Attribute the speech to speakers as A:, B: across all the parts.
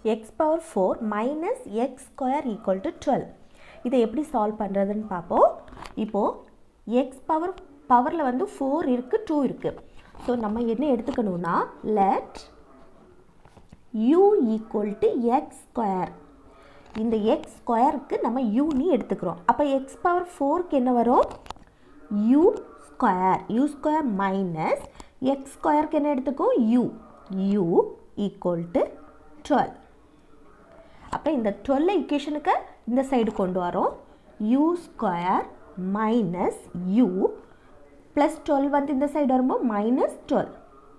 A: X power four minus x square equal to twelve இதை எப்படி solve பண்ணுறதுன்னு பார்ப்போம் இப்போது எக்ஸ் பவர் பவரில் வந்து ஃபோர் இருக்குது டூ இருக்குது ஸோ நம்ம என்ன எடுத்துக்கணும்னா let u equal to x square இந்த எக்ஸ் ஸ்கொயருக்கு நம்ம யூனி எடுத்துக்கிறோம் அப்போ எக்ஸ் பவர் ஃபோருக்கு என்ன வரும் u square u square minus x ஸ்கொயருக்கு என்ன எடுத்துக்கோ u u equal to twelve அப்போ இந்த டுவெல் இக்குவேஷனுக்கு இந்த சைடு கொண்டு வரோம் u square minus u plus twelve வந்து இந்த சைடு வரும்போது minus twelve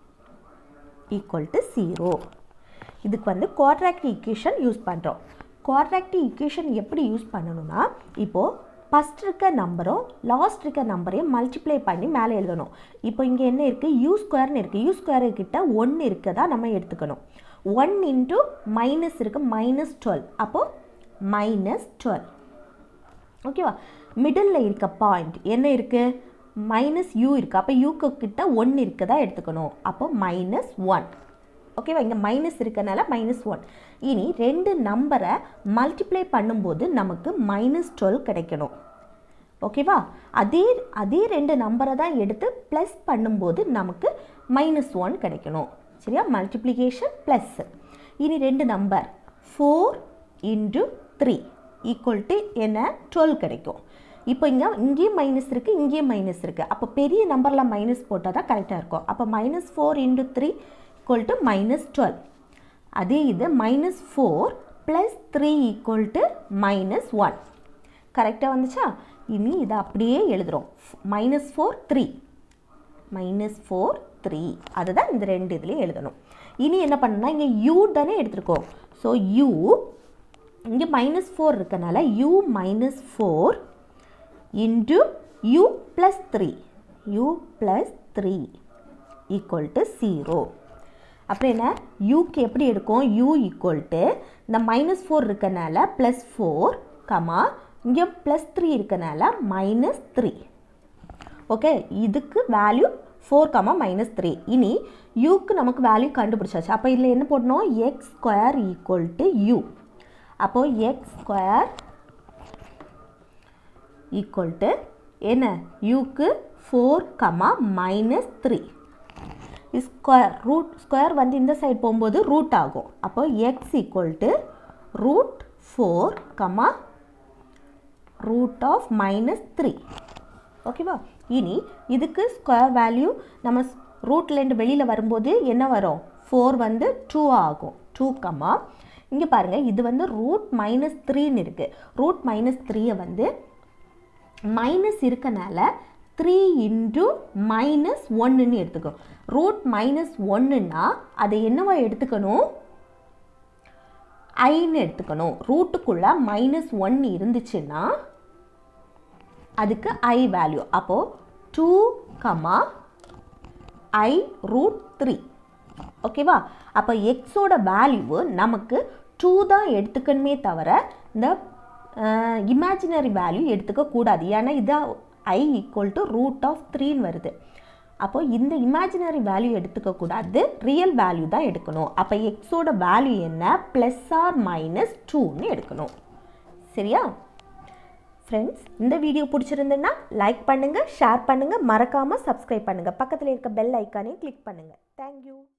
A: equal to zero இதுக்கு வந்து குவாட்ராக்டி ஈக்குவேஷன் யூஸ் பண்ணுறோம் குவாட்ராக்டி ஈக்குவேஷன் எப்படி யூஸ் பண்ணணும்னா இப்போது ஃபஸ்ட் இருக்க நம்பரும் லாஸ்ட் இருக்க நம்பரையும் மல்டிப்ளை பண்ணி மேலே எழுதணும் இப்போ இங்கே என்ன இருக்குது யூ ஸ்கொயர்னு இருக்குது யூ ஸ்கொயர் கிட்ட ஒன்று இருக்கதா நம்ம எடுத்துக்கணும் ஒன் இன்ட்டு மைனஸ் இருக்குது மைனஸ் டுவெல் அப்போது மைனஸ் டுவெல் ஓகேவா மிடில் இருக்க பாயிண்ட் என்ன இருக்குது மைனஸ் யூ இருக்குது அப்போ யூக்கு கிட்ட ஒன்று இருக்கதா எடுத்துக்கணும் அப்போ மைனஸ் ஒன் ஓகேவா இங்கே மைனஸ் இருக்கனால மைனஸ் ஒன் இனி ரெண்டு நம்பரை மல்டிப்ளை பண்ணும்போது நமக்கு மைனஸ் டுவெல் கிடைக்கணும் ஓகேவா அதே அதே ரெண்டு நம்பரை தான் எடுத்து ப்ளஸ் பண்ணும்போது நமக்கு மைனஸ் ஒன் கிடைக்கணும் சரியா மல்டிப்ளிகேஷன் ப்ளஸ் இனி ரெண்டு number four into three equal to என்ன டுவெல் கிடைக்கும் இப்போ இங்கே இங்கேயும் மைனஸ் இருக்குது இங்கேயும் மைனஸ் இருக்குது அப்போ பெரிய நம்பரில் மைனஸ் போட்டால் தான் கரெக்டாக இருக்கும் அப்போ minus four into three equal to minus twelve அதே இது minus four plus three equal to minus one கரெக்டாக வந்துச்சா இனி இதை அப்படியே எழுதுகிறோம் minus four three minus four three அதுதான் இந்த ரெண்டு இதுலேயும் எழுதணும் இனி என்ன பண்ணணும்னா இங்கே யூ தானே எடுத்துருக்கோம் ஸோ யூ இங்கே மைனஸ் ஃபோர் இருக்கனால u minus four into u plus three u plus three equal to zero அப்புறம் என்ன யூக்கு எப்படி எடுக்கும் யூ ஈக்குவல் டு இந்த மைனஸ் ஃபோர் இருக்கனால ப்ளஸ் ஃபோர் கமா இங்கே ப்ளஸ் த்ரீ இருக்கனால மைனஸ் த்ரீ ஓகே இதுக்கு value four comma minus three இனி யூக்கு நமக்கு வேல்யூ கண்டுபிடிச்சாச்சு அப்போ இதில் என்ன போடணும் x square equal to u அப்போது எக்ஸ் ஸ்கொயர் ஈக்குவல் டு என்ன யூக்கு four comma minus three square root square வந்து இந்த சைடு போகும்போது ரூட் ஆகும் அப்போ x equal to root four comma root of minus three ஓகேவா இனி இதுக்கு ஸ்கொயர் வேல்யூ நம்ம ரூட்லேருந்து வெளியில் வரும்போது என்ன வரும் ஃபோர் வந்து டூ ஆகும் டூ கமா இங்கே பாருங்கள் இது வந்து ரூட் மைனஸ் த்ரீன்னு இருக்குது ரூட் மைனஸ் த்ரீயை வந்து மைனஸ் இருக்கனால த்ரீ இன்டு மைனஸ் ஒன்றுன்னு எடுத்துக்கோ ரூட் மைனஸ் ஒன்றுன்னா அதை என்னவா எடுத்துக்கணும் ஐன்னு எடுத்துக்கணும் ரூட்டுக்குள்ளே மைனஸ் ஒன் இருந்துச்சுன்னா அதுக்கு ஐ வேல்யூ அப்போது two comma i root three ஓகேவா அப்போ எக்ஸோட வேல்யூவு நமக்கு டூ தான் எடுத்துக்கணுமே தவிர இந்த இமேஜினரி வேல்யூ எடுத்துக்க கூடாது ஏன்னா இது i equal to root of த்ரீன்னு வருது அப்போ இந்த இமேஜினரி வேல்யூ எடுத்துக்க கூடாது ரியல் வேல்யூ தான் எடுக்கணும் அப்போ எக்ஸோட வேல்யூ என்ன ப்ளஸ் ஆர் மைனஸ் டூன்னு எடுக்கணும் சரியா ஃப்ரெண்ட்ஸ் இந்த வீடியோ பிடிச்சிருந்துன்னா லைக் பண்ணுங்கள் ஷேர் பண்ணுங்கள் மறக்காமல் சப்ஸ்கிரைப் பண்ணுங்கள் பக்கத்தில் இருக்க பெல் ஐக்கானையும் கிளிக் பண்ணுங்கள் தேங்க்யூ